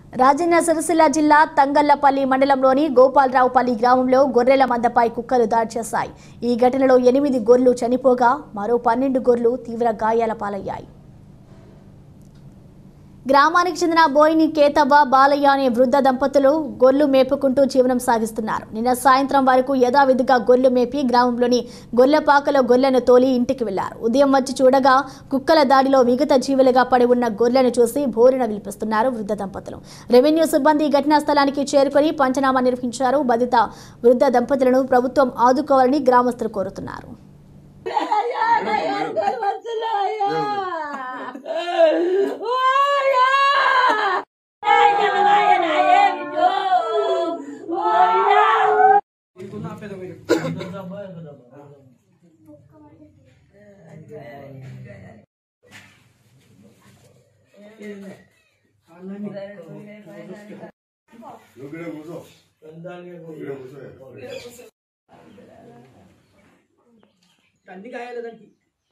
రాజన్న సిరిసిల్ల జిల్లా తంగళ్లపల్లి మండలంలోని గోపాలరావుపల్లి గ్రామంలో గొర్రెల మందపై కుక్కలు దాడి చేశాయి ఈ ఘటనలో ఎనిమిది గొర్రెలు చనిపోగా మరో పన్నెండు గొర్రెలు తీవ్ర గాయాల పాలయ్యాయి గ్రామానికి చెందిన బోయిని కేతవ్వ బాలయ్య అనే వృద్ధ దంపతులు గొర్రెలు మేపుకుంటూ జీవనం సాగిస్తున్నారు నిన్న సాయంత్రం వరకు యథావిధిగా గొర్రెలు మేపి గ్రామంలోని గొర్రెపాకలో గొర్రెలను తోలి ఇంటికి వెళ్లారు ఉదయం వచ్చి చూడగా కుక్కల దాడిలో విగత జీవులుగా పడి ఉన్న గొర్రెలను చూసి భోరిన విలిపిస్తున్నారు వృద్ధ దంపతులు రెవెన్యూ సిబ్బంది ఘటనా స్థలానికి చేరుకొని పంచనామా నిర్వహించారు బాధిత వృద్ధ దంపతులను ప్రభుత్వం ఆదుకోవాలని గ్రామస్తులు కోరుతున్నారు నువ్వు ఇక్కడ కూర్చో ఇక్కడ కూర్చో అన్ని కాయాలి దానికి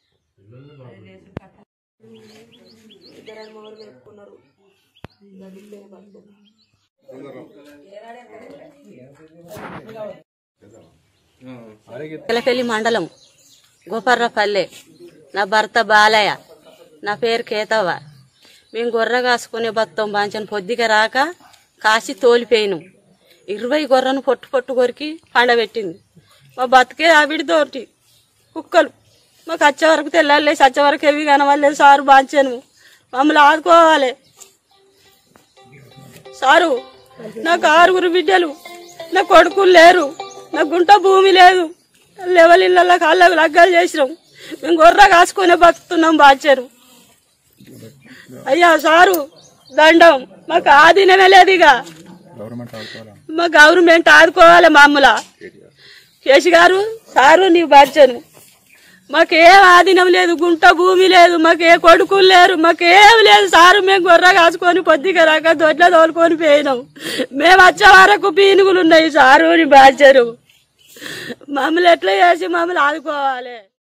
ఎలపల్లి మండలం గోపర్రపల్లె నా భర్త బాలయ్య నా పేరు కేతవ్వ మేము గొర్రె కాసుకునే బతాం బాంచని పొద్దుగా రాక కాసి తోలిపోయినాం ఇరవై గొర్రెను పొట్టు పొట్టు కొరికి పండబెట్టింది మా బతికే ఆవిడితోటి కుక్కలు మాకు వచ్చే వరకు తెల్లాలేసి వచ్చే వరకు ఎవి కనవాలేదు సారు బాంచాను మమ్మల్ని ఆదుకోవాలి సారు నాకు ఆరుగురు బిడ్డలు నా కొడుకులు లేరు నా గుంట భూమి లేదు లెవెల్ ఇళ్ళ కాళ్ళకు లగ్గాలు చేసినాం మేము గొర్రె కాసుకునే బతుకుతున్నాం బాచారు అయ్యా సారు దండం మాకు ఆధీనమే లేదు ఇక మా గవర్నమెంట్ ఆదుకోవాలి మామూల కేసు గారు సారు నీవు బాచాను మాకేం ఆధీనం లేదు గుంట భూమి లేదు మాకే కొడుకులు లేరు మాకేం లేదు సారు మేము గొర్రె కాసుకొని పొద్దుగా రాక దొడ్ల తోలుకొని పోయినాం మేము వచ్చే వరకు పీనుగులు ఉన్నాయి సారు ని బాధ్యరు మమ్మల్ని ఎట్లా చేసి మమ్మల్ని ఆదుకోవాలి